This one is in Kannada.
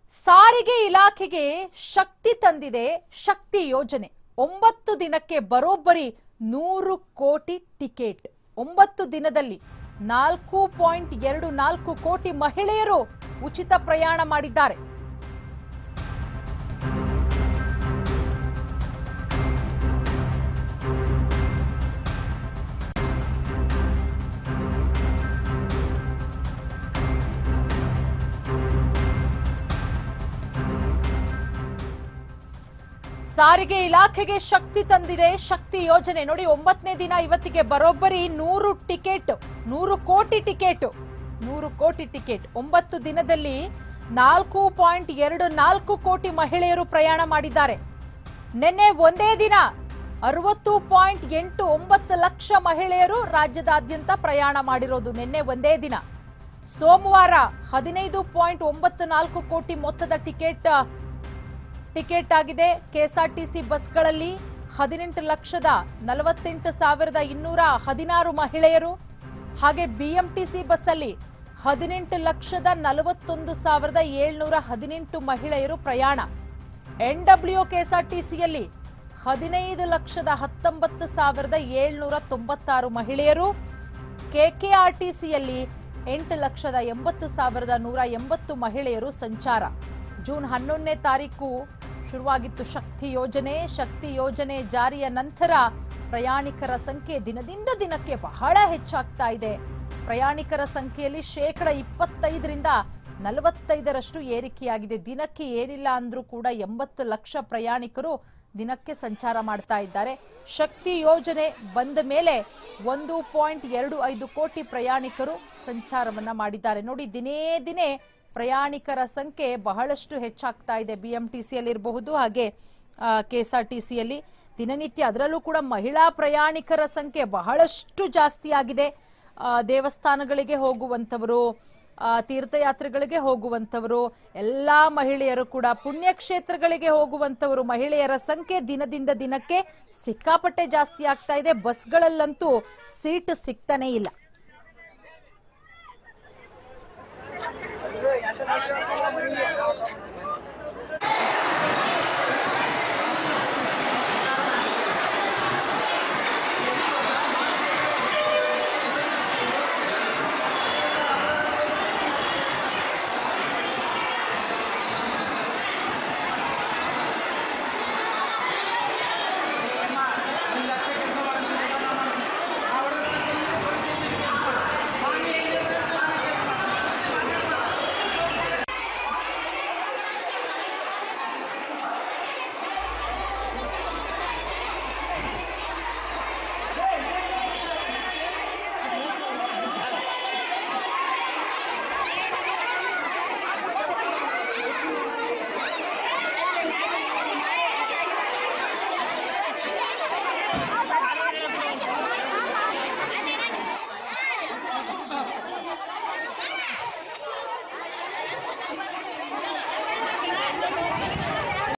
ಸಾರಿಗೆ ಇಲಾಖೆಗೆ ಶಕ್ತಿ ತಂದಿದೆ ಶಕ್ತಿ ಯೋಜನೆ ಒಂಬತ್ತು ದಿನಕ್ಕೆ ಬರೋಬ್ಬರಿ ನೂರು ಕೋಟಿ ಟಿಕೆಟ್ ಒಂಬತ್ತು ದಿನದಲ್ಲಿ ನಾಲ್ಕು ಪಾಯಿಂಟ್ ಎರಡು ನಾಲ್ಕು ಕೋಟಿ ಮಹಿಳೆಯರು ಉಚಿತ ಪ್ರಯಾಣ ಮಾಡಿದ್ದಾರೆ ಸಾರಿಗೆ ಇಲಾಖೆಗೆ ಶಕ್ತಿ ತಂದಿದೆ ಶಕ್ತಿ ಯೋಜನೆ ನೋಡಿ ಒಂಬತ್ತನೇ ದಿನ ಇವತ್ತಿಗೆ ಬರೋಬ್ಬರಿ ನೂರು ಟಿಕೆಟ್ ನೂರು ಕೋಟಿ ಟಿಕೆಟ್ ನೂರು ಕೋಟಿ ಟಿಕೆಟ್ ಒಂಬತ್ತು ದಿನದಲ್ಲಿ ನಾಲ್ಕು ಪಾಯಿಂಟ್ ಎರಡು ನಾಲ್ಕು ಕೋಟಿ ಮಹಿಳೆಯರು ಪ್ರಯಾಣ ಮಾಡಿದ್ದಾರೆ ನಿನ್ನೆ ಒಂದೇ ದಿನ ಅರವತ್ತು ಪಾಯಿಂಟ್ ಎಂಟು ಒಂಬತ್ತು ಲಕ್ಷ ಮಹಿಳೆಯರು ರಾಜ್ಯದಾದ್ಯಂತ ಪ್ರಯಾಣ ಮಾಡಿರೋದು ನಿನ್ನೆ ಒಂದೇ ದಿನ ಸೋಮವಾರ ಹದಿನೈದು ಪಾಯಿಂಟ್ ಒಂಬತ್ತು ನಾಲ್ಕು ಕೋಟಿ ಮೊತ್ತದ ಟಿಕೆಟ್ ಟಿಕೆಟ್ ಆಗಿದೆ ಕೆಎಸ್ಆರ್ಟಿಸಿ ಬಸ್ಗಳಲ್ಲಿ ಹದಿನೆಂಟು ಲಕ್ಷದ ನಲವತ್ತೆಂಟು ಸಾವಿರದ ಇನ್ನೂರ ಹದಿನಾರು ಮಹಿಳೆಯರು ಹಾಗೆ ಬಿಎಂಟಿಸಿ ಬಸ್ಸಲ್ಲಿ ಹದಿನೆಂಟು ಲಕ್ಷದ ನಲವತ್ತೊಂದು ಸಾವಿರದ ಏಳ್ನೂರ ಹದಿನೆಂಟು ಮಹಿಳೆಯರು ಪ್ರಯಾಣ ಎನ್ಡಬ್ಲ್ಯೂ ಕೆಎಸ್ಆರ್ಟಿಸಿಯಲ್ಲಿ ಹದಿನೈದು ಲಕ್ಷದ ಹತ್ತೊಂಬತ್ತು ಸಾವಿರದ ಏಳ್ನೂರ ತೊಂಬತ್ತಾರು ಮಹಿಳೆಯರು ಕೆಕೆಆರ್ಟಿಸಿಯಲ್ಲಿ ಎಂಟು ಲಕ್ಷದ ಎಂಬತ್ತು ಸಾವಿರದ ನೂರ ಎಂಬತ್ತು ಮಹಿಳೆಯರು ಸಂಚಾರ ಜೂನ್ ಹನ್ನೊಂದನೇ ತಾರೀಕು ಶುರುವಾಗಿತ್ತು ಶಕ್ತಿ ಯೋಜನೆ ಶಕ್ತಿ ಯೋಜನೆ ಜಾರಿಯ ನಂತರ ಪ್ರಯಾಣಿಕರ ಸಂಖ್ಯೆ ದಿನದಿಂದ ದಿನಕ್ಕೆ ಬಹಳ ಹೆಚ್ಚಾಗ್ತಾ ಇದೆ ಪ್ರಯಾಣಿಕರ ಸಂಖ್ಯೆಯಲ್ಲಿ ಶೇಕಡ ಇಪ್ಪತ್ತೈದರಿಂದ ನಲವತ್ತೈದರಷ್ಟು ಏರಿಕೆಯಾಗಿದೆ ದಿನಕ್ಕೆ ಏನಿಲ್ಲ ಅಂದ್ರೂ ಕೂಡ ಎಂಬತ್ತು ಲಕ್ಷ ಪ್ರಯಾಣಿಕರು ದಿನಕ್ಕೆ ಸಂಚಾರ ಮಾಡ್ತಾ ಇದ್ದಾರೆ ಶಕ್ತಿ ಯೋಜನೆ ಬಂದ ಮೇಲೆ ಒಂದು ಪಾಯಿಂಟ್ ಎರಡು ಐದು ಕೋಟಿ ಪ್ರಯಾಣಿಕರು ಸಂಚಾರವನ್ನ ಮಾಡಿದ್ದಾರೆ ನೋಡಿ ದಿನೇ ದಿನೇ ಪ್ರಯಾಣಿಕರ ಸಂಖ್ಯೆ ಬಹಳಷ್ಟು ಹೆಚ್ಚಾಗ್ತಾ ಇದೆ ಬಿ ಎಂ ಟಿ ಸಿಯಲ್ಲಿ ಇರಬಹುದು ಹಾಗೆ ಕೆ ಎಸ್ ಆರ್ ಟಿ ಸಿಯಲ್ಲಿ ದಿನನಿತ್ಯ ಅದರಲ್ಲೂ ಕೂಡ ಮಹಿಳಾ ಪ್ರಯಾಣಿಕರ ಸಂಖ್ಯೆ ಬಹಳಷ್ಟು ಜಾಸ್ತಿ ಆಗಿದೆ ಆ, ದೇವಸ್ಥಾನಗಳಿಗೆ ಹೋಗುವಂಥವರು ಆ, ತೀರ್ಥಯಾತ್ರೆಗಳಿಗೆ ಹೋಗುವಂಥವರು ಎಲ್ಲ ಮಹಿಳೆಯರು ಕೂಡ ಪುಣ್ಯಕ್ಷೇತ್ರಗಳಿಗೆ ಹೋಗುವಂಥವರು ಮಹಿಳೆಯರ ಸಂಖ್ಯೆ ದಿನದಿಂದ ದಿನಕ್ಕೆ ಸಿಕ್ಕಾಪಟ್ಟೆ ಜಾಸ್ತಿ ಆಗ್ತಾ ಇದೆ ಬಸ್ಗಳಲ್ಲಂತೂ ಸೀಟ್ ಸಿಗ್ತಾನೇ ಇಲ್ಲ